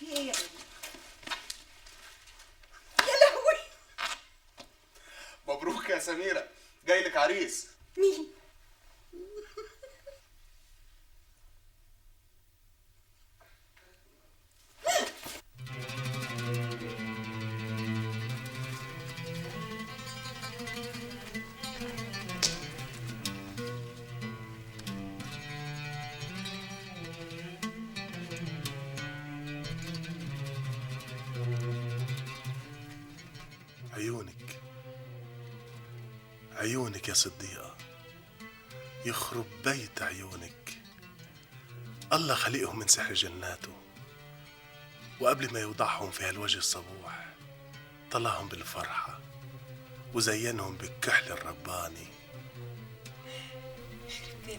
في ايه يا بنت يا لهوي مبروك يا سميرة جاي لك عريس مين عيونك عيونك يا صديقة يخرب بيت عيونك الله خلقهم من سحر جناته وقبل ما يوضعهم في هالوجه الصبوح طلعهم بالفرحة وزينهم بالكحل الرباني بتجيبك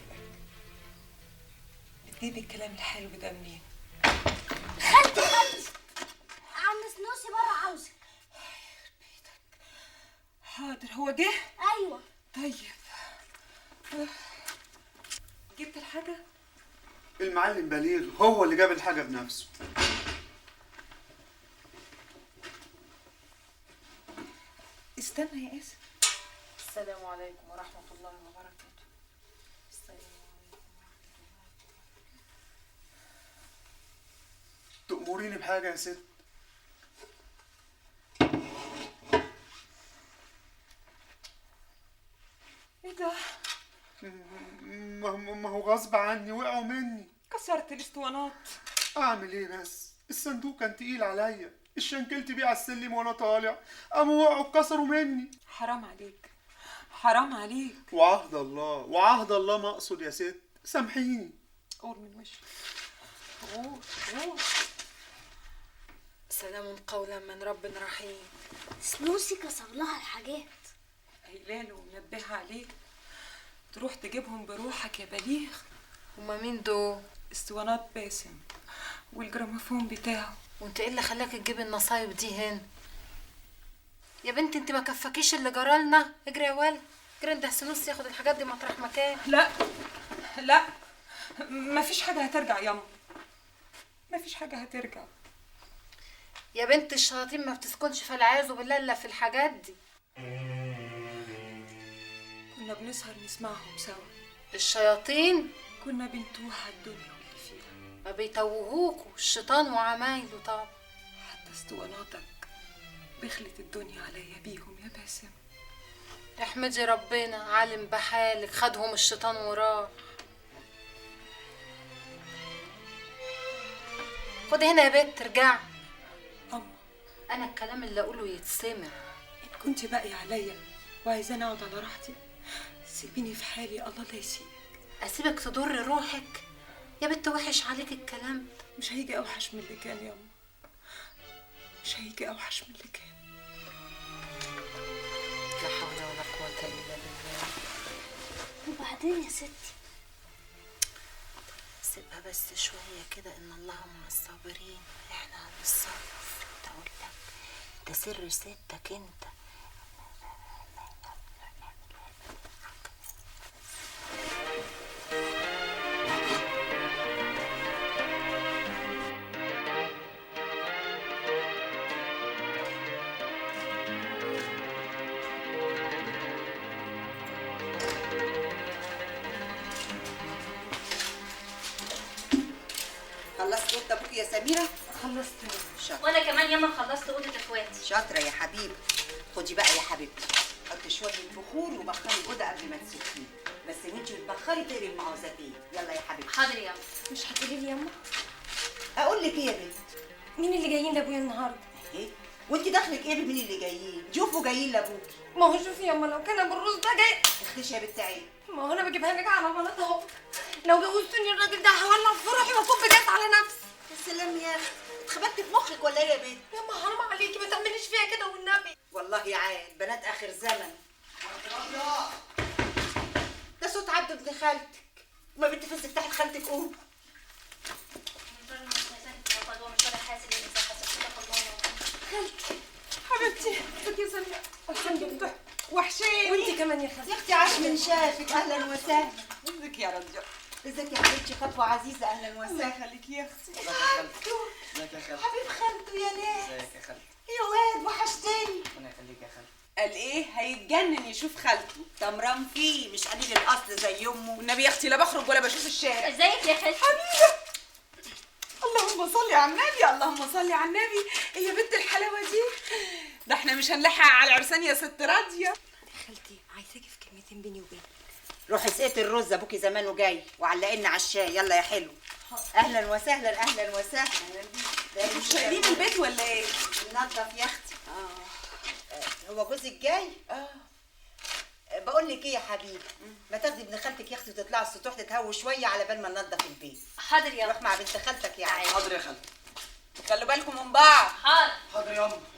بتجيب الكلام الحلو ده منين خالتي خالتي عم سنوسي بره عاوزك حاضر هو جه ايوه طيب آه. جبت الحاجة المعلم بليغ هو اللي جاب الحاجة بنفسه استنى يا اسف السلام عليكم ورحمة الله وبركاته السلام عليكم تأمريني بحاجة يا ست ايه ده ما ما- ما هو غصب عني وقعوا مني كسرت الاسطوانات اعمل ايه بس الصندوق كان تقيل عليا اتشنكلت بيه على السلم وانا طالع قاموا وقعوا اتكسروا مني حرام عليك حرام عليك وعهد الله وعهد الله ما اقصد يا ست سامحيني قول من وشك قول قول سلام قولا من رب رحيم سنوسي كسر لها الحاجات قايله ومنبهه عليك تروح تجيبهم بروحك يا بليغ هما مين دول اسطوانات باسم والجراموفون بتاعه وانت ايه اللي خلاك تجيب النصايب دي هنا يا بنت انت ما كفاكيش اللي جرالنا اجري يا ولد اجري انت سنوس ياخد الحاجات دي مطرح مكان لا لا مفيش حاجه هترجع ياما مفيش حاجه هترجع يا بنت الشياطين ما بتسكنش في العياذ بالله الا في الحاجات دي كنا بنسهر نسمعهم سوا الشياطين كنا بنتوه على الدنيا واللي فيها ما بيتوهوكوا الشيطان وعمايله طبعا حتى اسطواناتك بخلت الدنيا عليا بيهم يا باسم احمدي ربنا عالم بحالك خدهم الشيطان وراه خد هنا يا بنت ارجعي اما انا الكلام اللي اقوله يتسمع ان كنت باقي عليا وعايزاني اقعد على راحتي سيبيني في حالي الله لا يسيبك اسيبك تضر روحك يا بنت وحش عليك الكلام ده مش هيجي اوحش من اللي كان ياما مش هيجي اوحش من اللي كان لا حول ولا قوة الا بالله وبعدين يا ستي سيبها بس شوية كده ان الله مع الصابرين احنا هنتصرف تقول لك ده سر ستك انت خلصت اوضه ابوك يا سميره خلصت شاطره وانا كمان ياما خلصت اوضه اخواتي شاطره يا حبيبي خدي بقى يا حبيبتي حطي شويه البخور وبخري الاوضه قبل ما تسخني بس وانتي بتبخري تقري المعوذتين يلا يا حبيبتي حاضر ياما مش هتقولي لي ياما اقول لك ايه يا بنت مين اللي جايين لابويا النهارده ايه وانت دخلك ايه بمين اللي جايين شوفوا جايين لابوكي ما هو شوفي ياما لو كان ابو الرز ده جاي اختشي يا بنت عيب ما هو انا بجيبها لك على بلاط اهو لو جوزتني الراجل ده هولع في روحي واكب جاز على نفسي يا سلام يا اختي اتخبطت في مخك ولا ايه يا بنت ياما حرام عليكي ما تعمليش فيها كده والنبي والله عاد بنات اخر زمن ده صوت عبد ابن خالتك ما بنت فز فتحت خالتك قوم حبيبتي خدي يا سمية الحمد لله وحشاني وانتي كمان يا خالتي يا اختي عاش من شافك اهلا وسهلا ازيك يا رجاء ازيك يا حبيبتي خطوه عزيزه اهلا وسهلا خليك يا اختي خالته ازيك يا خالتي حبيب خالته يا ناس ازيك يا خالتي يا واد وحشتني ربنا يخليك يا خالتي قال ايه هيتجنن يشوف خالته تمران فيه مش قليل الاصل زي امه والنبي يا اختي لا بخرج ولا بشوف الشارع ازيك يا خالتي اللهم صل على النبي اللهم صل على النبي ايه يا بنت الحلاوه دي ده احنا مش هنلحق على العرسان يا ست راضيه خالتي عايزاكي في كلمتين بيني وبينك روحي سقيت الرز ابوكي زمانه جاي وعلقنا على الشاي يلا يا حلو اهلا وسهلا اهلا وسهلا مش شايلين البيت ولا ايه ننضف يا اختي اه هو جوزك جاي اه بقول لك ايه يا حبيبي ما تاخدي ابن خالتك يا اختي وتطلعي السطوح تتهوى شويه على بال ما ننضف البيت حاضر يا روح مع بنت خالتك يا عم حاضر يا خالتي خلوا بالكم من بعض حاضر حاضر يا امي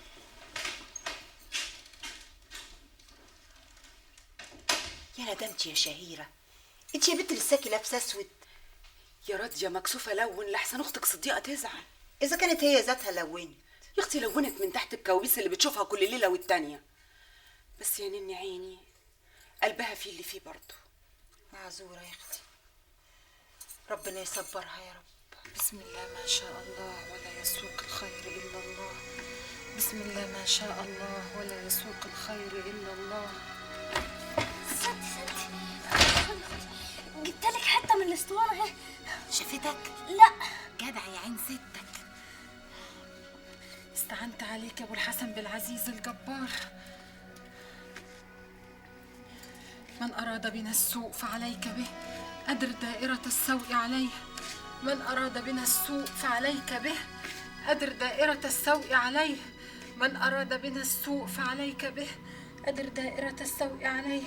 يا ندمتي يا شهيره انت يا بنت لساكي لابسه اسود يا راضيه مكسوفه لون لحسن اختك صديقه تزعل اذا كانت هي ذاتها لونت يا اختي لونت من تحت الكوابيس اللي بتشوفها كل ليله والتانيه بس يا نني عيني قلبها فيه اللي فيه برضه معذوره يا اختي ربنا يصبرها يا رب بسم الله ما شاء الله ولا يسوق الخير إلا الله بسم الله ما شاء الله ولا يسوق الخير إلا الله ستي ستي جبت لك حته من الاسطوانه اهي شفتك لا جدع يا عين ستك استعنت عليك يا ابو الحسن بالعزيز الجبار من اراد بنا السوء فعليك به ادر دائره السوء عليه من اراد بنا السوء فعليك به ادر دائره السوء عليه من اراد بنا السوء فعليك به ادر دائره السوء عليه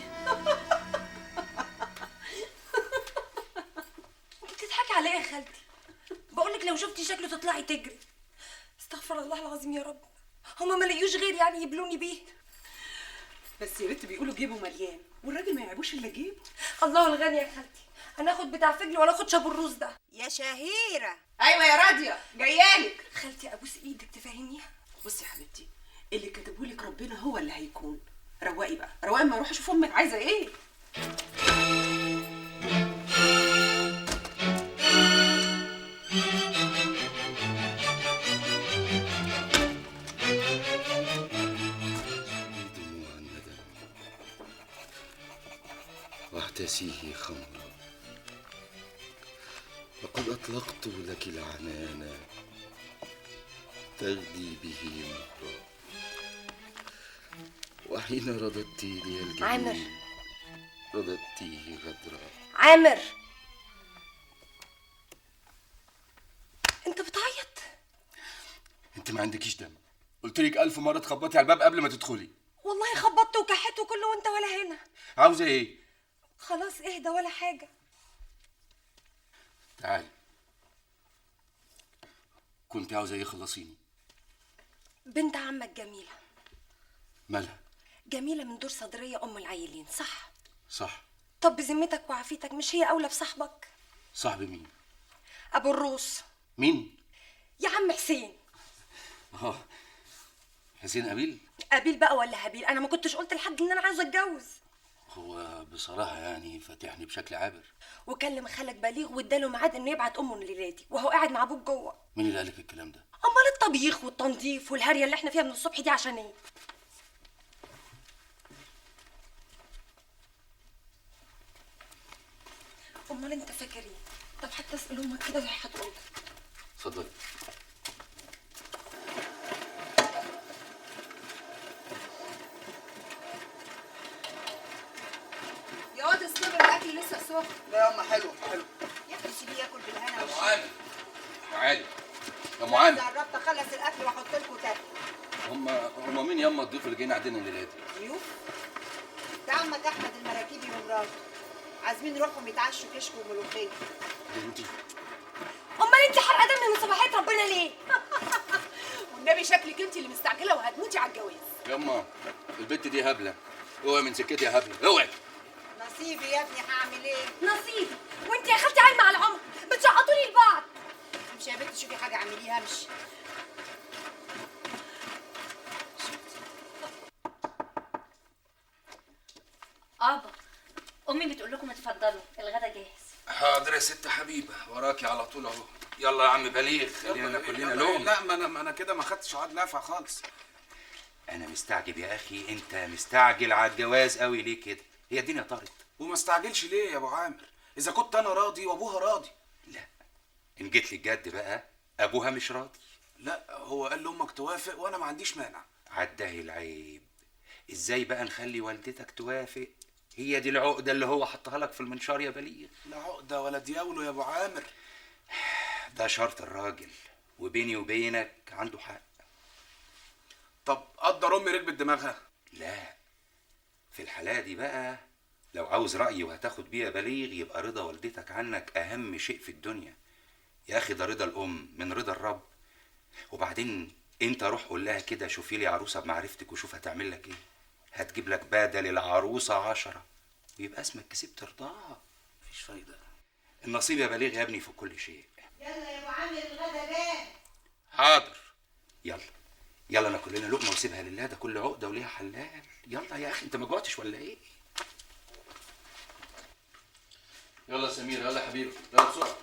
بتضحكي على ايه يا خالتي بقول لك لو شفتي شكله تطلعي تجري استغفر الله العظيم يا رب هما ما لقيوش غير يعني يبلوني بيه بس يا بنت بيقولوا جيبه مليان والراجل ما يعيبوش الا جيبه الله الغني يا خالتي انا اخد بتاع فجل ولا اخد شاب الروس ده يا شهيره ايوه يا راضيه جايالك خالتي ابوس ايدك تفهميها بصي يا حبيبتي اللي كتبهولك ربنا هو اللي هيكون رواقي بقى رواقي ما اروح اشوف امك عايزه ايه دموع الندم واحتسيه خمرا لقد أطلقت لك العنان تغدي به مهرا وحين رددت لي الجميل عامر. رددتيه غدرا عامر انت بتعيط انت ما عندكيش دم قلت لك ألف مرة تخبطي على الباب قبل ما تدخلي والله خبطت وكحت وكله وانت ولا هنا عاوزة ايه؟ خلاص اهدى ولا حاجه تعالي كنت عاوزة ايه خلصيني بنت عمك جميله مالها جميله من دور صدريه ام العيلين صح صح طب بذمتك وعافيتك مش هي اولى بصاحبك صاحبي مين ابو الروس مين يا عم حسين اه حسين قبيل قابيل بقى ولا هابيل انا ما كنتش قلت لحد ان انا عاوزه اتجوز هو بصراحة يعني فاتحني بشكل عابر وكلم خالك بليغ واداله ميعاد انه يبعت امه ليلادي وهو قاعد مع ابوك جوه مين اللي قالك الكلام ده امال الطبيخ والتنظيف والهريه اللي احنا فيها من الصبح دي عشان ايه امال انت فاكر ايه طب حتى اسال امك كده وهي هتقول لك. اتفضلي يا واد استبر الاكل لسه سخن لا يا اما حلو حلو يا اختي سيبيه ياكل بالهنا والشفا معامل تعالي يا معامل قربت اخلص الاكل واحط لكم تاكل هم هم مين ياما الضيوف اللي جايين عندنا الليله دي ضيوف ده عمك احمد المراكبي ومراته عازمين روحهم يتعشوا كشك وملوخيه انتي امال انت حرقه دم من صباحيه ربنا ليه والنبي شكلك انت اللي مستعجله وهتموتي على الجواز ياما البت دي هبله اوعي من سكتي يا هبله اوعي نصيبي يا ابني هعمل ايه نصيبي وانت يا خالتي عايمه على العمر بتشقطوني لبعض امشي يا بنتي شوفي حاجه اعمليها امشي ابا امي بتقول لكم اتفضلوا الغدا جاهز حاضر يا ست حبيبه وراكي على طول اهو يلا يا عم بليغ خلينا كلنا لون لا ما انا ما انا كده ما خدتش عقد نافع خالص انا مستعجب يا اخي انت مستعجل على الجواز قوي ليه كده هي الدنيا طارت وما استعجلش ليه يا ابو عامر اذا كنت انا راضي وابوها راضي ان جيت لي الجد بقى ابوها مش راضي لا هو قال لامك توافق وانا ما عنديش مانع عداه العيب ازاي بقى نخلي والدتك توافق هي دي العقده اللي هو حطها لك في المنشار يا بليغ لا عقده ولا دياولو يا ابو عامر ده شرط الراجل وبيني وبينك عنده حق طب قدر امي ركبت دماغها لا في الحالة دي بقى لو عاوز رأيي وهتاخد بيه يا بليغ يبقى رضا والدتك عنك أهم شيء في الدنيا يا أخي ده رضا الأم من رضا الرب وبعدين أنت روح قول لها كده شوفي لي عروسة بمعرفتك وشوف هتعمل لك إيه هتجيب لك بدل العروسة عشرة ويبقى اسمك كسبت رضاها مفيش فايدة النصيب يا بليغ يا ابني في كل شيء يلا يا ابو عامر الغدا جاي حاضر يلا يلا انا كلنا لقمه وسيبها لله ده كل عقده وليها حلال يلا يا اخي انت ما جوعتش ولا ايه يلا يا سمير يلا يا حبيبي يلا بسرعه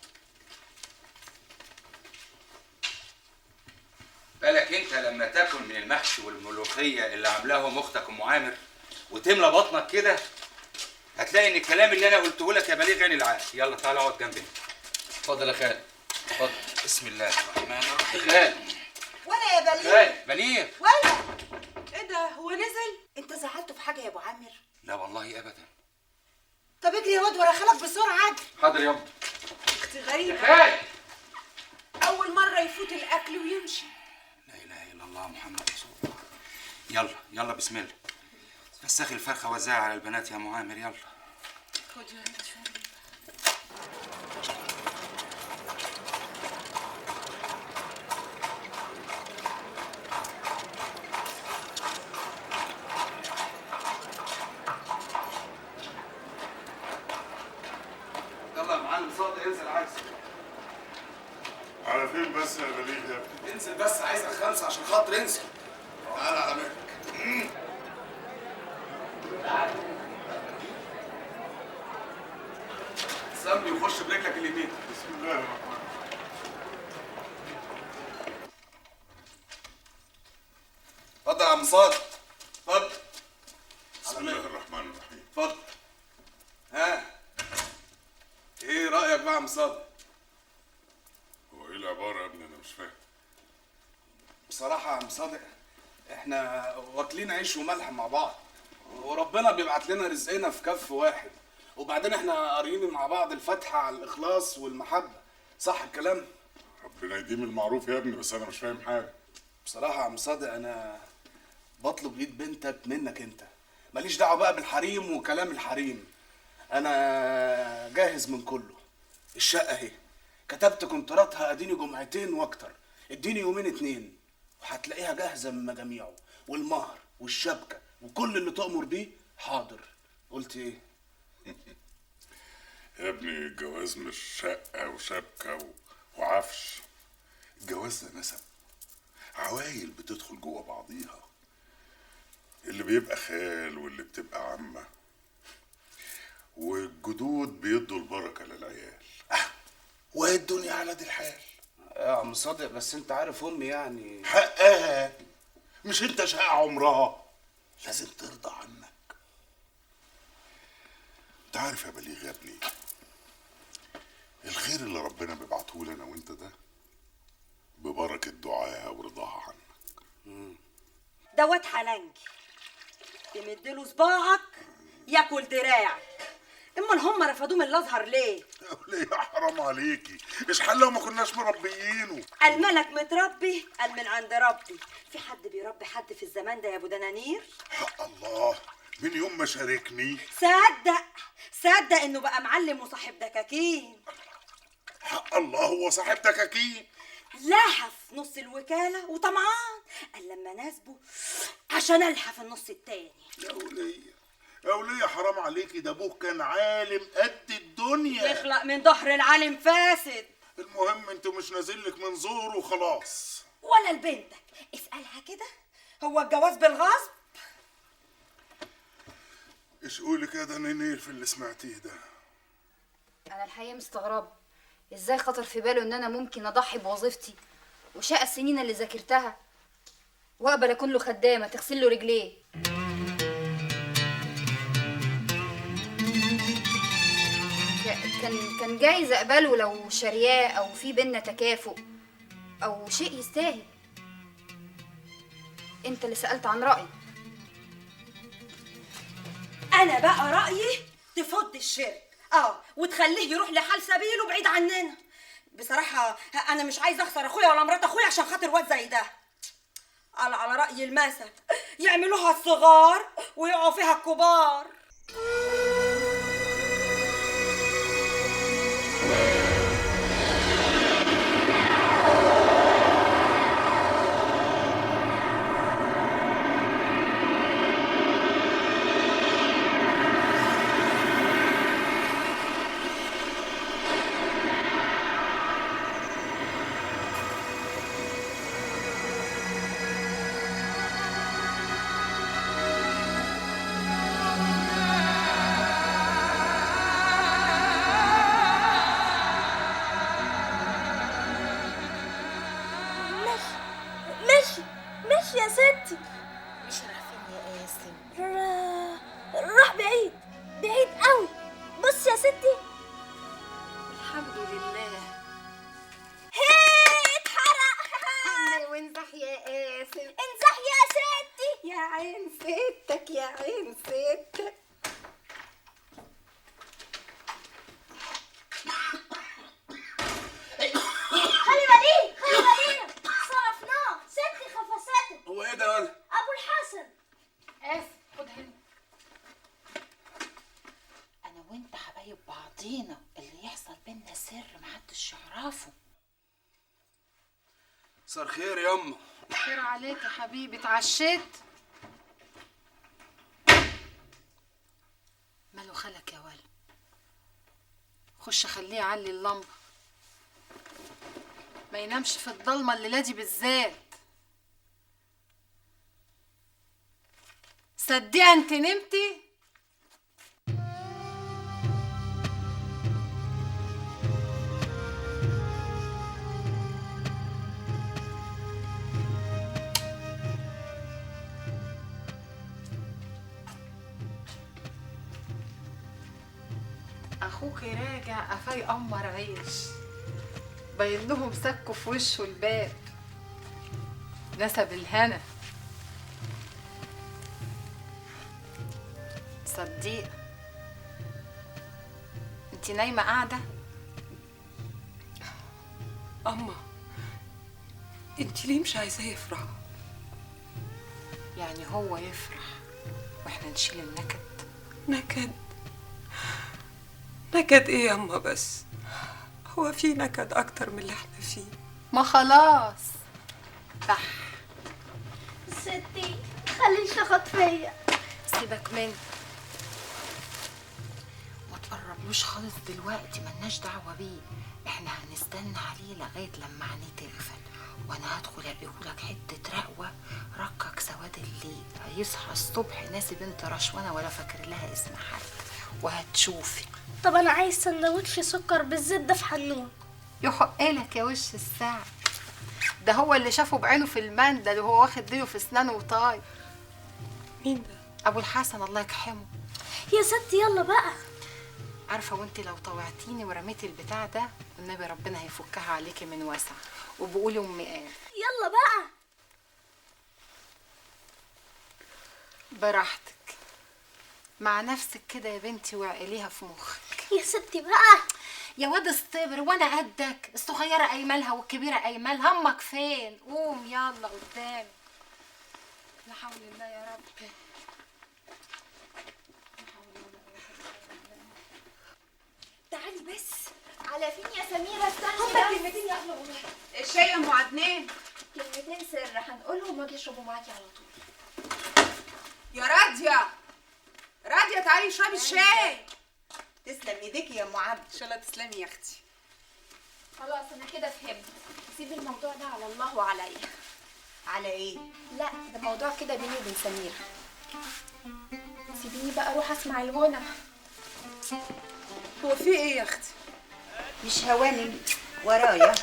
بالك انت لما تاكل من المحشي والملوخيه اللي عاملاهم اختك ام عامر وتملى بطنك كده هتلاقي ان الكلام اللي انا قلته لك يا بليغ عين العقل يلا تعالى اقعد جنبي اتفضل يا خالد اتفضل بسم الله الرحمن الرحيم خالد ولا يا بليغ خالد بليغ ولا ايه ده هو نزل انت زعلته في حاجه يا ابو عامر لا والله ابدا طب اجري يا واد ورا خالك بسرعه اجري حاضر يابا اختي غريبه خالد اول مره يفوت الاكل ويمشي لا اله الا الله محمد رسول الله يلا يلا بسم الله فسخي الفرخه وزعها على البنات يا ام عامر يلا خد يا انت شويه يلا يا معلم صادق انزل عايز على فين بس يا بليغ يا ابني انزل بس عايزك خمسه عشان خاطر انزل تعالى على مهلك سمي وخش برجلك اليمين بسم الله الرحمن اتفضل يا عم صادق اتفضل بسم الله الرحمن الرحيم اتفضل ها ايه رايك بقى يا عم صادق هو ايه العباره يا ابني انا مش فاهم بصراحه يا عم صادق احنا واكلين عيش وملح مع بعض وربنا بيبعت لنا رزقنا في كف واحد وبعدين احنا قاريين مع بعض الفاتحه على الاخلاص والمحبه صح الكلام ربنا يديم المعروف يا ابني بس انا مش فاهم حاجه بصراحه يا عم صادق انا بطلب ايد بنتك منك انت ماليش دعوه بقى بالحريم وكلام الحريم انا جاهز من كله الشقه اهي كتبت كونتراتها اديني جمعتين واكتر اديني يومين اتنين وهتلاقيها جاهزه من مجاميعه والمهر والشبكه وكل اللي تؤمر بيه حاضر قلت ايه يا ابني الجواز مش شقه وشبكه و... وعفش الجواز ده نسب عوايل بتدخل جوه بعضيها اللي بيبقى خال واللي بتبقى عمه والجدود بيدوا البركه للعيال وهي الدنيا على دي الحال يا عم صادق بس انت عارف امي يعني حقها مش انت شقة عمرها لازم ترضى عنك انت عارف يا بليغ يا ابني الخير اللي ربنا بيبعته لنا وانت ده ببركة دعاها ورضاها عنك دوت حلنجي تمدله صباعك ياكل دراعك امال هم رفضوه من الازهر ليه ليه يا حرام عليكي ايش حل لو ما كناش مربيينه الملك متربي قال من عند ربي في حد بيربي حد في الزمان ده يا ابو دنانير حق الله من يوم ما شاركني صدق صدق انه بقى معلم وصاحب دكاكين حق الله هو صاحب دكاكين لهف نص الوكالة وطمعان قال لما ناسبه عشان الحف النص التاني يا ولية يا ولية حرام عليكي ده ابوه كان عالم قد الدنيا يخلق من ظهر العالم فاسد المهم انت مش نازل لك من زور وخلاص ولا لبنتك اسألها كده هو الجواز بالغصب ايش قولي كده نينير في اللي سمعتيه ده انا الحقيقه مستغربه ازاي خطر في باله ان انا ممكن اضحي بوظيفتي وشقى السنين اللي ذاكرتها واقبل اكون له خدامه تغسل له رجليه ك- كان كان جايز اقبله لو شارياه او في بينا تكافؤ او شيء يستاهل انت اللي سالت عن رايي انا بقى رايي تفض الشرك اه وتخليه يروح لحال سبيله بعيد عننا بصراحه انا مش عايزه اخسر اخويا ولا مرات اخويا عشان خاطر واد زي ده على على راي المثل يعملوها الصغار ويقعوا فيها الكبار ماشي ماشي ماشي يا ستي مش عارفين يا قاسم را- راح بعيد بعيد قوي بص يا ستي الحمد لله هي اتحرق وانزح يا قاسم انزح يا ستي يا عين ستك يا عين ستك خلي بالك خلي بالك صرفناه ستي خفسته هو ايه ده يا ولد؟ ابو الحسن اسف خد هنا انا وانت حبايب بعضينا اللي يحصل بينا سر محدش يعرفه صار خير يما خير عليك يا حبيبي اتعشيت ماله خلك يا ولد خش خليه يعلي اللمبة ما ينامش في الضلمة الليلة دي بالذات صدقي انت نمتي اخوك راجع قفاه يقمر عيش باين لهم سكوا في وشه الباب نسب الهنا صديق انت نايمه قاعده اما انت ليه مش عايزاه يفرح يعني هو يفرح واحنا نشيل النكد نكد نكد ايه يا اما بس هو في نكد اكتر من اللي احنا فيه ما خلاص صح ستي خليش تاخد فيا سيبك منه ما تقربلوش خالص دلوقتي ملناش دعوه بيه احنا هنستنى عليه لغايه لما عينيه تغفل وانا هدخل الاقيهولك حته رقوه ركك سواد الليل هيصحى الصبح ناسي بنت رشوانه ولا فاكر لها اسم حد وهتشوفي طب انا عايز سندوتش سكر بالزبده في حنون يحق لك يا وش الساعة ده هو اللي شافه بعينه في المندل وهو واخد ديله في اسنانه وطاي مين ده ابو الحسن الله يكحمه يا ستي يلا بقى عارفه وانت لو طوعتيني ورميتي البتاع ده النبي ربنا هيفكها عليكي من وسع وبقولي امي قال يلا بقى براحتك مع نفسك كده يا بنتي واعقليها في مخك يا ستي بقى يا واد استبر وانا قدك الصغيره ايمالها والكبيره ايمالها امك فين قوم يلا قدامي لا حول الله يا رب تعالي بس على فين يا سميرة استني هما بس. كلمتين يا احلى والله الشاي يا ام عدنان كلمتين سر هنقولهم واجي اشربوا معاكي على طول يا راضيه راضيه تعالي اشربي الشاي تسلم ايديكي يا ام عبد ان شاء الله تسلمي يا اختي خلاص انا كده فهمت سيبي الموضوع ده على الله وعليا على ايه لا ده موضوع كده بيني وبين سميرة سيبيني بقى اروح اسمع الغنى هو في ايه يا اختي مش هوانم ورايا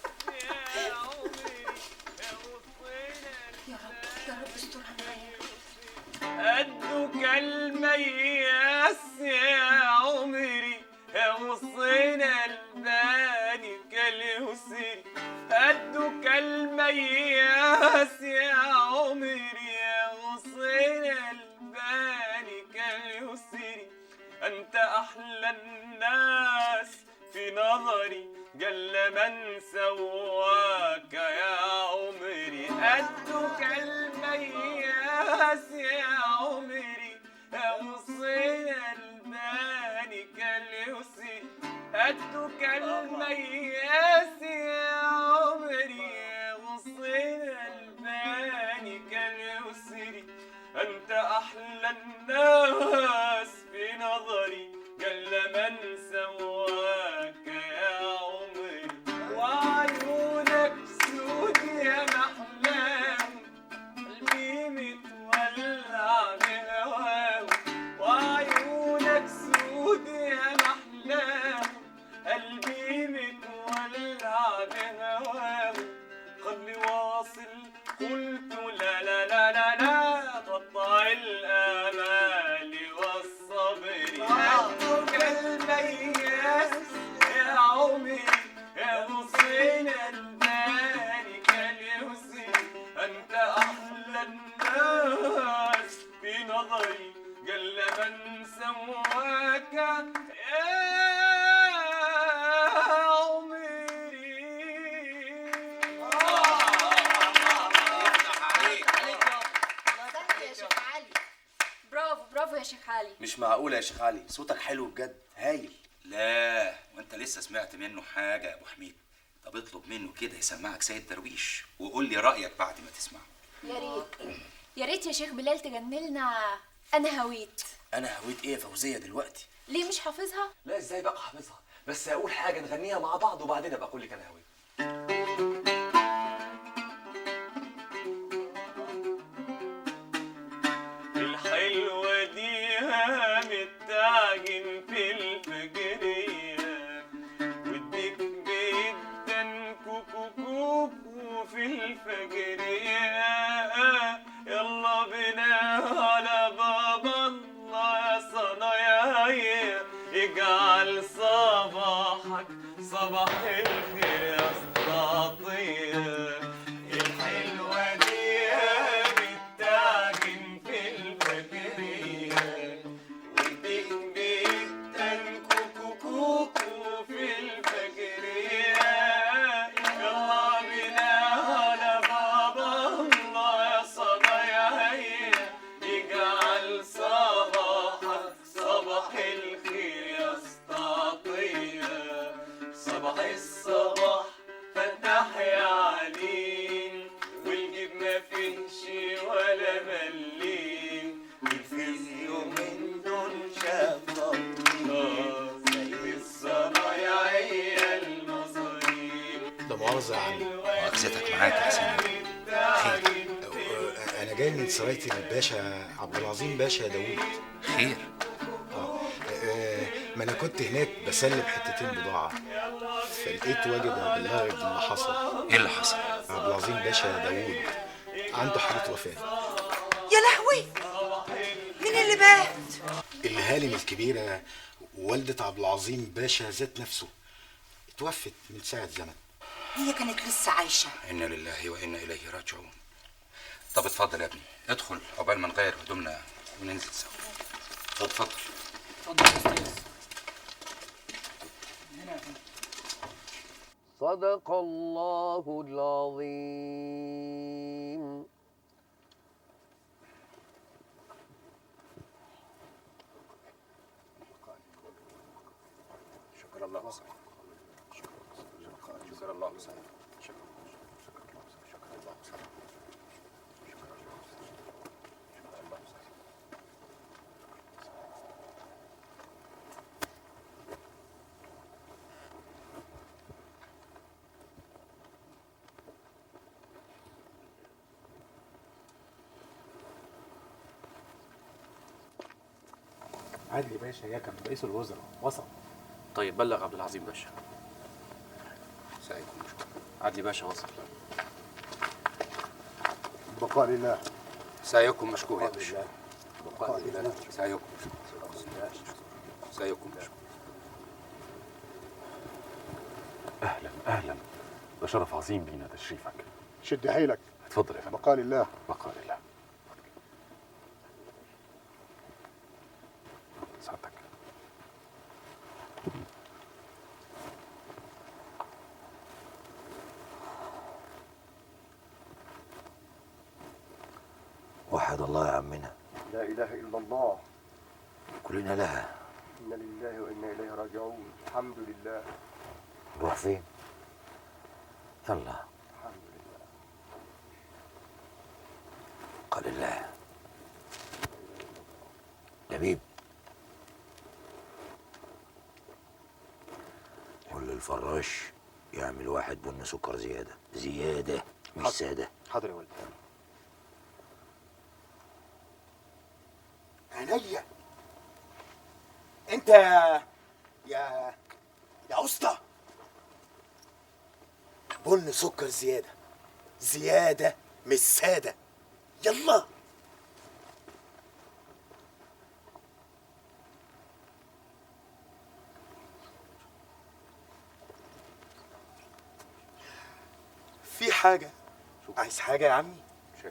قدك المياس يا عمري يا وصينا الباني كاليسري قدك المياس يا عمري يا وصينا الباني كاليسري أنت أحلى الناس في نظري جل من سواك يا عمري قدك المياس يا عمري يا وصينا الباني كاليسري قدك المياس يا عمري يا وصينا الباني كاليسري أنت أحلى الناس في نظري جل من سواك يا عمري وعيونك سود يا محلام قلبي متولع بهواه وعيونك سود يا محلام قلبي متولع بهواه خلي واصل قلت لا لا لا لا لا قطع الامال والصبر قدك المياس يا عمري يا حسين الباني كاليسري انت احلى الناس في نظري جل من سواك يا برافو برافو يا شيخ علي مش معقولة يا شيخ علي صوتك حلو بجد هايل لا وانت لسه سمعت منه حاجة يا ابو حميد طب اطلب منه كده يسمعك سيد درويش وقول لي رأيك بعد ما تسمعه يا ريت يا ريت يا شيخ بلال تجنلنا انا هويت انا هويت ايه يا فوزية دلوقتي ليه مش حافظها لا ازاي بقى حافظها بس اقول حاجه نغنيها مع بعض وبعدين ابقى اقول لك انا هوي الحلوة دي متعجن في الفجرية وديك جدا كوكو كوكو في الفجرية يلا بينا على بابا الله يا صنايعية اجعل صباحك صباح الخير يا اسطاطية الحلوة دي بتعجن في الفجرية وديك جدا كوكو كوكو في الفجرية يلا بينا على بابا الله يا صنايعية يجعل صباحك صباح الخير يا اسطاطية صباح الصباح فتح يا عليم والجيب ما فيهش ولا مليم والفيزيو من دون شفاطين زي الصنايعية المصاريف لا مؤاخذة يا عم مؤاخذتك معاك يا حسين أنا جاي من سراية الباشا عبد العظيم باشا يا داوود خير آه آه، ما أنا كنت هناك بسلم حتتين بضاعة فلقيت واجب أبلغك اللي حصل إيه اللي حصل؟ عبد العظيم باشا يا داوود عنده حالة وفاة يا لهوي مين اللي مات الهالم الكبيرة والدة عبد العظيم باشا ذات نفسه اتوفت من ساعة زمن هي كانت لسه عايشه إنا لله وإنا إليه راجعون طب اتفضل يا ابني ادخل عقبال ما نغير هدومنا وننزل سوا اتفضل صدق الله العظيم شكر الله سعيد شكر الله سعيد عدلي باشا يا كان رئيس الوزراء وصل طيب بلغ عبد العظيم باشا سعيكم مشكور عدلي باشا وصل بقاء لله سعيكم مشكور يا بقاء باشا لله بقاء لله سعيكم مشكور سعيكم مشكور اهلا اهلا ده شرف عظيم لينا تشريفك شد حيلك اتفضل يا فندم بقاء لله بقاء لله سعادتك وحد الله يا عمنا لا اله الا الله كلنا لها انا لله وانا اليه راجعون الحمد لله نروح فين يلا الحمد لله قال الله لبيب قول للفراش يعمل واحد بن سكر زيادة زيادة مش حاضر. سادة حاضر يا ولد عينيا انت يا يا يا اسطى بن سكر زياده زياده مش ساده يلا في حاجه عايز حاجه يا عمي شكرا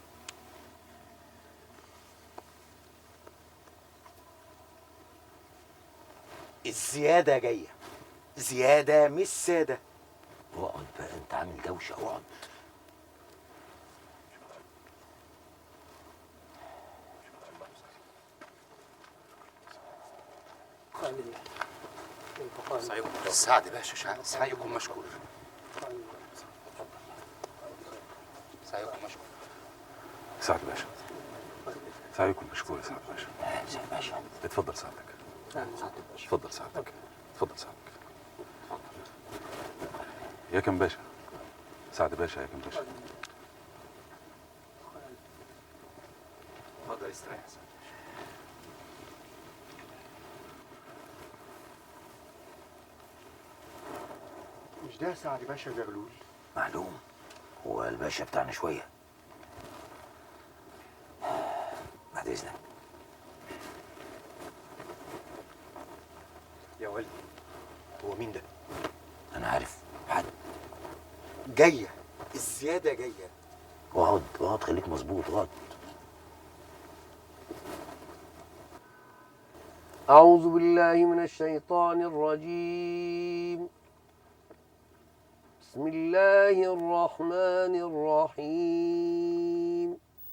الزياده جايه زياده مش ساده اقعد بقى انت عامل دوشة اقعد سعيكم سعد باشا شع- سعيكم مشكور سعيكم مشكور سعد باشا سعيكم مشكور يا سعد باشا سعد باشا اتفضل سعادتك اتفضل سعادتك اتفضل سعادتك يا كم باشا سعد باشا يا كم باشا اتفضل استريح يا سعد مش ده سعد باشا زغلول معلوم هو الباشا بتاعنا شوية بعد إذنك يا ولدي هو مين ده أنا عارف حد جايه الزياده جايه اقعد اقعد خليك مظبوط اقعد أعوذ بالله من الشيطان الرجيم بسم الله الرحمن الرحيم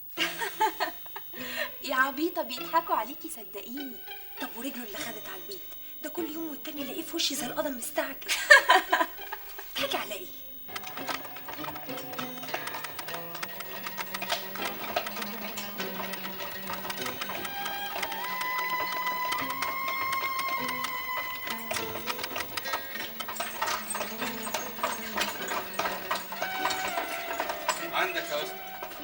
يا عبيطة بيضحكوا عليكي صدقيني طب ورجله اللي خدت على البيت ده كل يوم والتاني الاقيه في وشي زي القدم مستعجل تضحكي على ايه عندك يا اسطى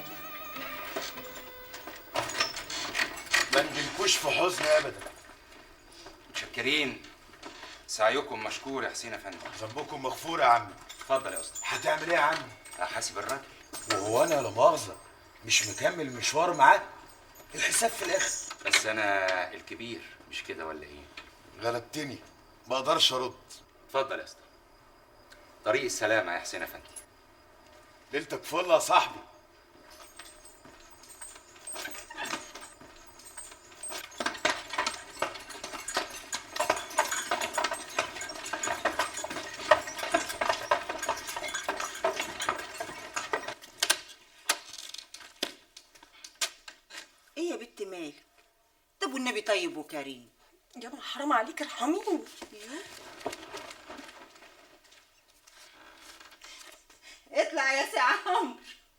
ما نجيلكوش في حزن ابدا متشكرين سعيكم مشكور يا حسين افندي ذنبكم مغفور يا عمي اتفضل يا اسطى هتعمل ايه يا عمي احاسب الراجل وهو انا لا مؤاخذه مش مكمل مشوار معاه الحساب في الاخر بس انا الكبير مش كده ولا ايه غلبتني ما اقدرش ارد اتفضل يا اسطى طريق السلامة يا حسين افندي ليلتك فل يا صاحبي ايه يا بنت مالك طب والنبي طيب وكريم يا ما حرام عليك ارحميني اطلع يا سي عمرو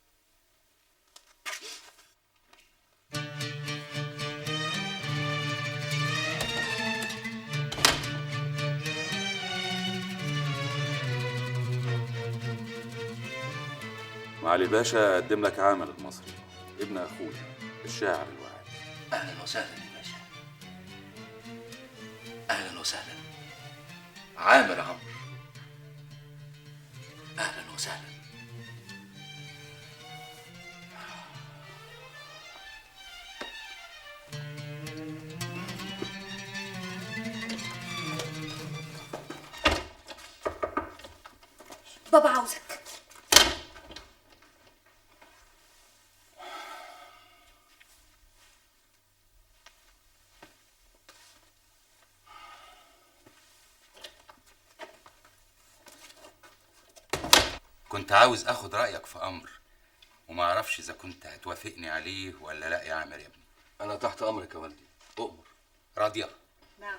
معالي باشا قدم لك عامل المصري ابن اخويا الشاعر الواعد اهلا وسهلا يا باشا اهلا وسهلا عامر عمرو اهلا وسهلا بابا عاوزك كنت عاوز اخد رايك في امر وما اعرفش اذا كنت هتوافقني عليه ولا لا يا عامر يا ابني انا تحت امرك يا والدي اؤمر راضيه نعم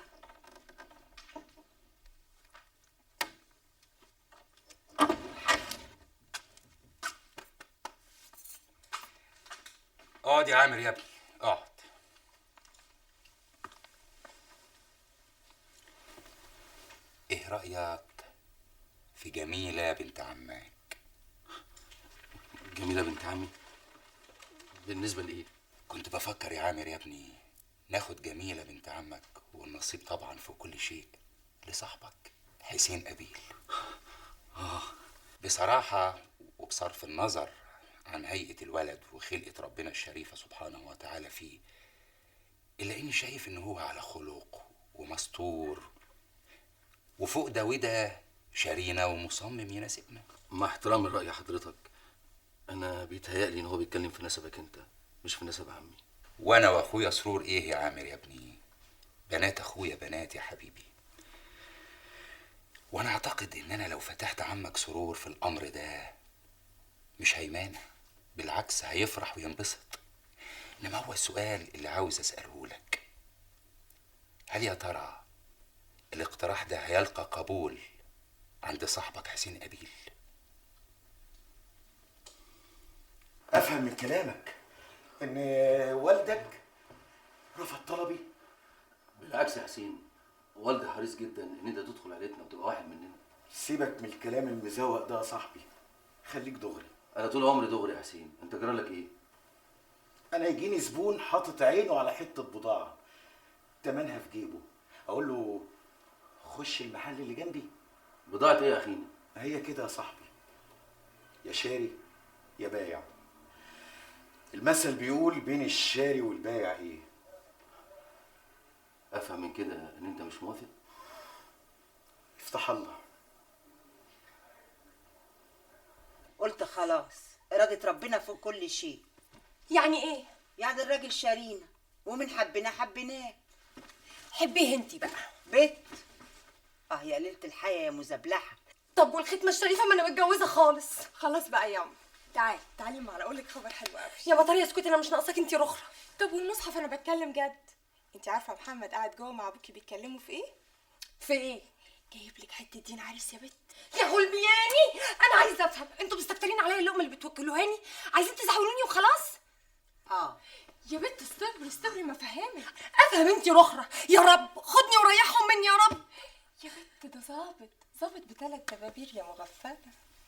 اقعد يا عامر يا ابني اقعد ايه رايك في جميله بنت عمك جميله بنت عمي بالنسبه لايه كنت بفكر يا عامر يا ابني ناخد جميله بنت عمك والنصيب طبعا في كل شيء لصاحبك حسين ابيل اه بصراحه وبصرف النظر عن هيئه الولد وخلقه ربنا الشريفه سبحانه وتعالى فيه الا اني شايف ان هو على خلق ومستور وفوق ده وده شرينا ومصمم يناسبنا مع احترام الراي حضرتك انا بيتهيألي ان هو بيتكلم في نسبك انت مش في نسب عمي وانا واخويا سرور ايه يا عامر يا ابني بنات اخويا بنات يا حبيبي وانا اعتقد ان انا لو فتحت عمك سرور في الامر ده مش هيمانع بالعكس هيفرح وينبسط انما هو السؤال اللي عاوز اساله لك هل يا ترى الاقتراح ده هيلقى قبول عند صاحبك حسين ابيل افهم من كلامك ان والدك رفض طلبي بالعكس يا حسين والدي حريص جدا ان انت تدخل عيلتنا وتبقى واحد مننا سيبك من الكلام المزوق ده يا صاحبي خليك دغري انا طول عمري دغري يا حسين انت جرى لك ايه انا يجيني زبون حاطط عينه على حته بضاعه تمنها في جيبه اقول له خش المحل اللي جنبي بضاعه ايه يا اخينا هي كده يا صاحبي يا شاري يا بايع المثل بيقول بين الشاري والبايع ايه افهم من كده ان انت مش موافق افتح الله قلت خلاص إرادة ربنا فوق كل شيء يعني ايه يعني الراجل شارينا ومن حبنا حبيناه حبيه انتي بقى بيت اه يا ليلة الحياة يا مزبلحة طب والختمه الشريفه ما انا متجوزه خالص خلاص بقى يا عم تعالي تعالي معنا اقول لك خبر حلو قوي يا بطاريه اسكتي انا مش ناقصاك انتي رخرة طب والمصحف انا بتكلم جد انتي عارفه محمد قاعد جوه مع ابوكي بيتكلموا في ايه في ايه جايب لك حته دين عريس يا بت يا غلبياني انا عايزه افهم انتوا مستكترين عليا اللقمه اللي بتوكلوهاني عايزين تزعلوني وخلاص اه يا بنت استبري استبري ما فهمك افهم انتي رخرة يا رب خدني وريحهم مني يا رب يا بنت ده ظابط ظابط بثلاث دبابير يا مغفله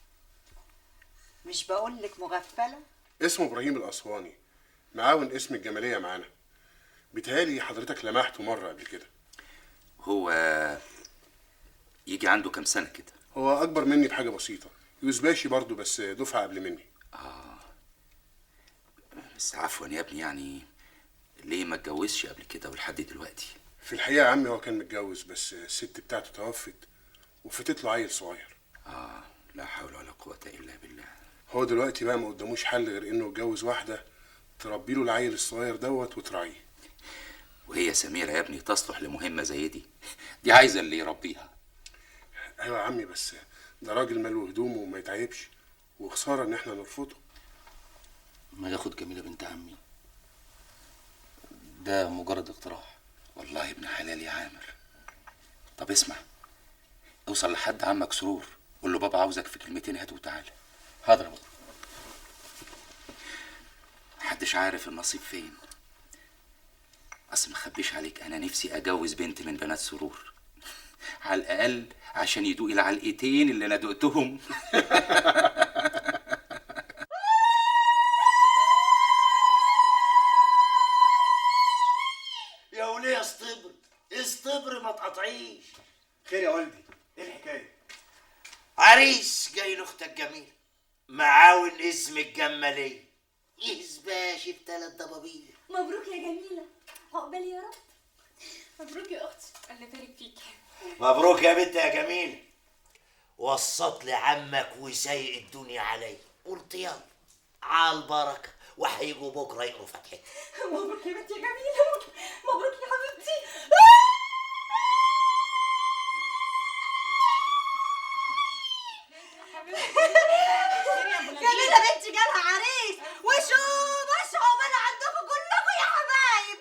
مش بقول لك مغفلة اسمه ابراهيم الاسواني معاون اسم الجماليه معانا بيتهيألي حضرتك لمحته مره قبل كده هو يجي عنده كام سنه كده هو اكبر مني بحاجه بسيطه يوسباشي برضو بس دفعه قبل مني اه بس عفوا يا ابني يعني ليه ما اتجوزش قبل كده ولحد دلوقتي في الحقيقه يا عمي هو كان متجوز بس الست بتاعته توفت وفاتت له عيل صغير اه لا حول ولا قوه الا بالله هو دلوقتي بقى ما قداموش حل غير انه يتجوز واحده تربي له العيل الصغير دوت وتراعيه وهي سميره يا ابني تصلح لمهمه زي دي دي عايزه اللي يربيها ايوه يا عمي بس ده راجل ماله هدومه وما يتعيبش وخساره ان احنا نرفضه ما ياخد جميله بنت عمي ده مجرد اقتراح والله ابن حلال يا عامر طب اسمع اوصل لحد عمك سرور قول له بابا عاوزك في كلمتين هات وتعالى حاضر يا بابا محدش عارف النصيب فين اصل ما اخبيش عليك انا نفسي اجوز بنت من بنات سرور على الاقل عشان يدوق العلقتين اللي انا دقتهم يا وليه استبر استبر ما تقطعيش خير يا والدي معاون اسم الجمالية يسباشي بثلاث ضبابير مبروك يا جميلة عقبال يا رب مبروك يا أختي الله يبارك فيك مبروك يا بنت يا جميل وصت لي عمك وسايق الدنيا علي قلت يلا على البركة وهيجوا بكرة يقروا فتحتها مبروك يا بنتي يا جميلة مبروك يا حبيبتي جميلة بنتي جالها عريس وشو مش عقبال عندكم كلكم يا حبايب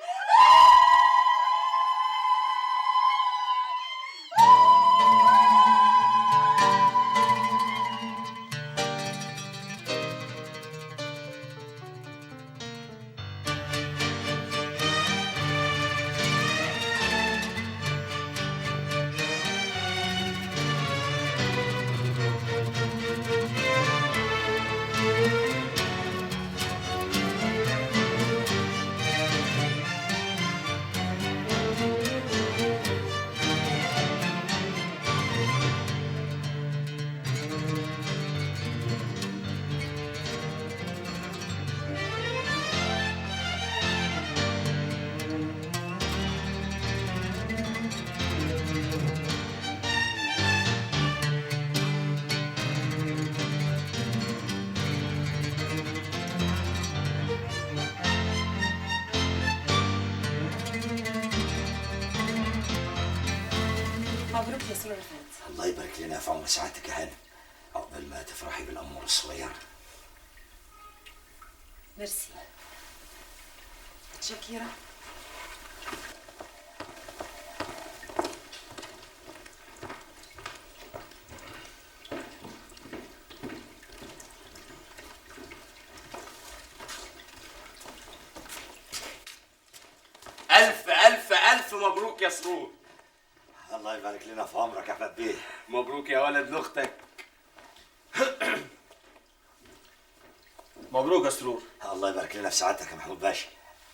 مبروك يا سرور فهد الله يبارك لنا في عمر سعادتك يا هانم عقبال ما تفرحي بالأمور الصغيرة ميرسي شاكيرة ألف ألف ألف مبروك يا سرور الله يبارك لنا في عمرك يا أحمد بيه مبروك يا ولد لأختك مبروك يا سرور الله يبارك لنا في سعادتك يا محمود باشا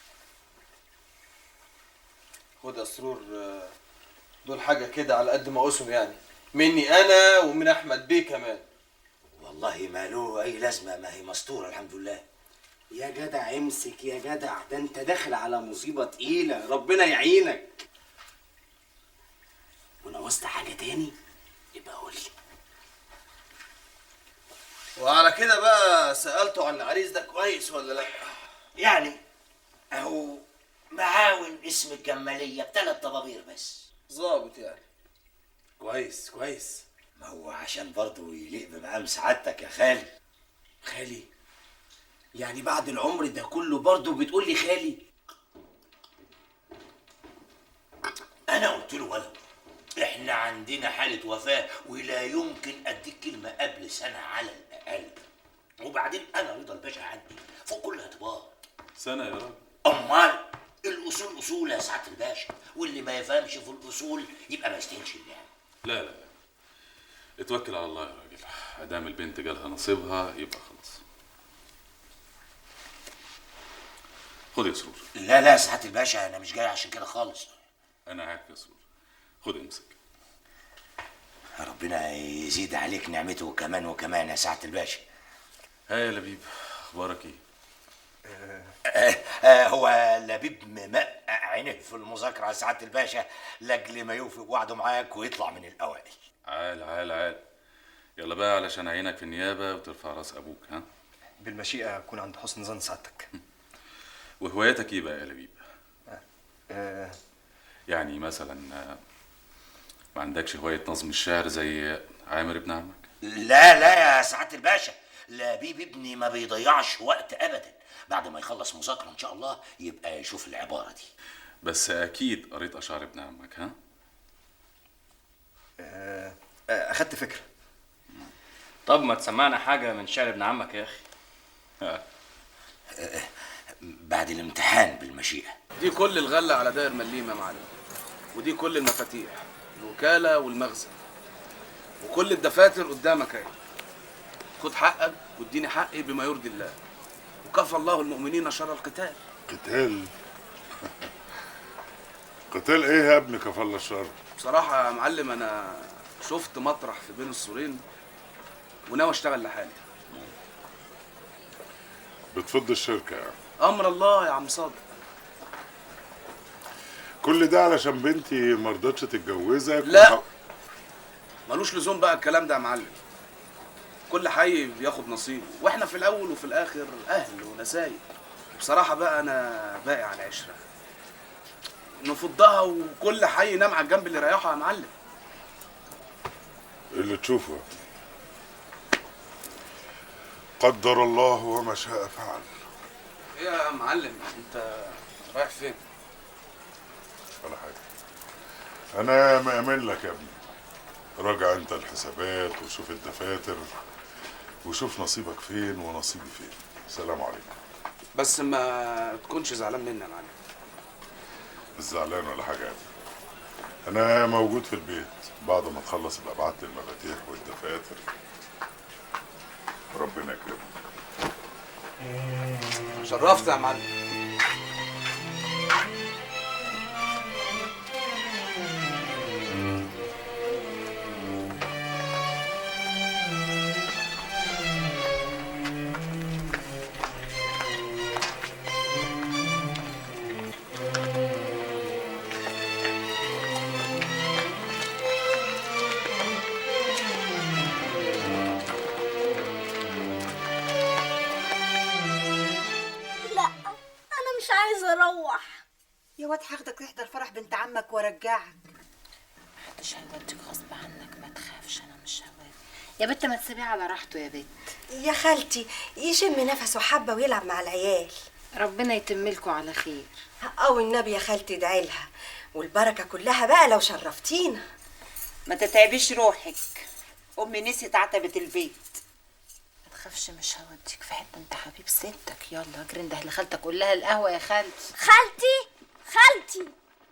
خد يا سرور آه، دول حاجة كده على قد ما اسم يعني مني أنا ومن أحمد بيه كمان والله ما له أي لازمة ما هي مستورة الحمد لله يا جدع امسك يا جدع ده انت داخل على مصيبة تقيلة ربنا يعينك وناقصت حاجة تاني يبقى قول لي وعلى كده بقى سألته عن العريس ده كويس ولا لا يعني أهو معاون اسم الجمالية بثلاث طبابير بس ظابط يعني كويس كويس ما هو عشان برضه يليق بمقام سعادتك يا خالي خالي يعني بعد العمر ده كله برضه بتقول لي خالي أنا قلت له ولد إحنا عندنا حالة وفاة ولا يمكن أديك كلمة قبل سنة على الأقل وبعدين أنا رضا الباشا عندي فوق كل اعتبار سنة يا راجل أمال الأصول أصول يا سعادة الباشا واللي ما يفهمش في الأصول يبقى ما يستاهلش اللعب لا لا لا اتوكل على الله يا راجل ادام البنت جالها نصيبها يبقى خلاص خد يا سرور لا لا يا سعادة الباشا أنا مش جاي عشان كده خالص انا عارف يا سرور خد امسك ربنا يزيد عليك نعمته كمان وكمان يا سعادة الباشا ها يا لبيب اخبارك ايه آه آه هو لبيب ممقع عينه في المذاكرة يا سعادة الباشا لأجل ما يوفي بوعده معاك ويطلع من الأوائل عال عال عال يلا بقى علشان عينك في النيابة وترفع راس ابوك ها بالمشيئة أكون عند حسن ظن سعادتك وهواياتك ايه بقى يا لبيب آه يعني مثلا آه، ما عندكش هواية نظم الشعر زي عامر ابن عمك لا لا يا سعادة الباشا لبيب ابني ما بيضيعش وقت أبدا بعد ما يخلص مذاكرة إن شاء الله يبقى يشوف العبارة دي بس اكيد قريت اشعار ابن عمك ها آه آه، أخدت فكرة طب ما تسمعنا حاجة من شعر ابن عمك يا أخي بعد الامتحان بالمشيئة دي كل الغلة على داير مليم يا معلم ودي كل المفاتيح الوكالة والمخزن وكل الدفاتر قدامك اهي خد حقك واديني حقي بما يرضي الله وكفى الله المؤمنين شر القتال قتال قتال ايه يا ابني كفى الله الشر بصراحة يا معلم أنا شفت مطرح في بين السورين وناوي أشتغل لحالي بتفض الشركه يعني امر الله يا عم صادق كل ده علشان بنتي ما رضتش تتجوزك لا. وح- ملوش لزوم بقى الكلام ده يا معلم كل حي بياخد نصيبه واحنا في الاول وفي الاخر اهل ونسايب بصراحه بقى انا باقي على العشره نفضها وكل حي ينام على الجنب اللي يريحه يا معلم اللي تشوفه قدر الله وما شاء فعل ايه يا معلم انت رايح فين ولا حاجه انا مأمن لك يا ابني راجع انت الحسابات وشوف الدفاتر وشوف نصيبك فين ونصيبي فين سلام عليكم بس ما تكونش زعلان مني يا معلم مش زعلان ولا حاجه يا ابني انا موجود في البيت بعد ما تخلص ابقى ابعت لي المفاتيح والدفاتر ربنا يكرمك شرفت يا معلم لا انا مش عايزه اروح يا واد هاخدك تحضر فرح بنت عمك وارجعك محدش هيوديك غصب عنك ما تخافش انا مش هواك يا بت ما تسيبيه على راحته يا بت يا خالتي يشم نفسه حبه ويلعب مع العيال ربنا يتملكوا على خير او النبي يا خالتي ادعي لها والبركه كلها بقى لو شرفتينا ما تتعبيش روحك امي نسيت عتبة البيت ما تخافش مش هوديك في حته انت حبيب ستك يلا اجري انده لخالتك قول لها القهوه يا خالتي خالتي خالتي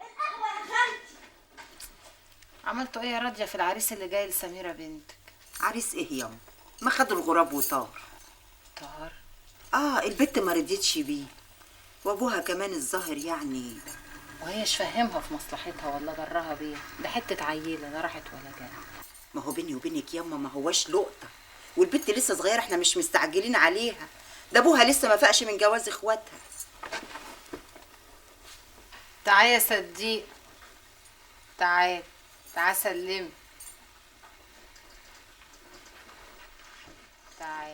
عملتوا ايه يا راضيه في العريس اللي جاي لسميره بنتك عريس ايه ياما ما خدوا الغراب وطار طار اه البت ما رضيتش بيه وابوها كمان الظاهر يعني وهي مش فاهمها في مصلحتها ولا ضرها بيها ده حته عيله لا راحت ولا جت ما هو بيني وبينك ياما ما هواش لقطه والبت لسه صغيره احنا مش مستعجلين عليها ده ابوها لسه ما فاقش من جواز اخواتها تعالى يا صديق تعال تعال سلمي تعال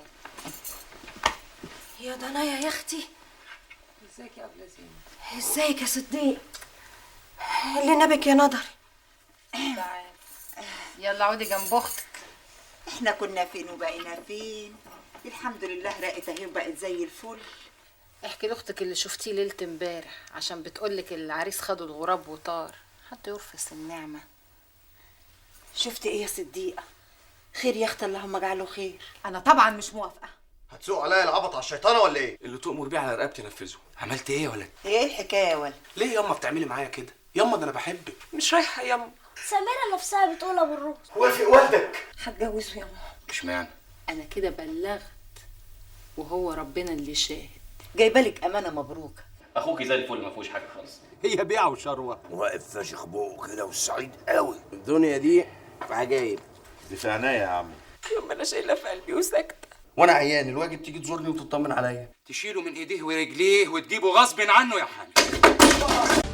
يا ضنايا يا اختي ازيك يا ابله زينب ازيك يا صديق اللي نبك يا نضري تعال يلا اقعدي جنب اختك احنا كنا فين وبقينا فين الحمد لله رقت اهي وبقت زي الفل احكي لاختك اللي شفتيه ليله امبارح عشان بتقولك العريس خدوا الغراب وطار حد يرفس النعمه شفت ايه يا صديقه خير يا اختي اللهم اجعله خير انا طبعا مش موافقه هتسوق عليا العبط على الشيطانه ولا ايه؟ اللي تؤمر بيه على رقبتي نفذه عملت ايه يا ولد هي ايه الحكايه يا ولد ليه ياما بتعملي معايا كده ياما ده انا بحبك مش رايحه ياما سميرة نفسها بتقول ابو الروس وافق والدك هتجوزه ياما اشمعنى انا كده بلغت وهو ربنا اللي شاهد جايبه لك امانه مبروكه اخوكي زي الفل ما فيهوش حاجه خالص هي بيعه وشروه واقف فاشخ بقه كده وسعيد قوي الدنيا دي عجايب دي في عينيا يا عم يوم انا شايله في قلبي وساكته وانا عيان الواجب تيجي تزورني وتطمن عليا تشيله من ايديه ورجليه وتجيبه غصب عنه يا حامد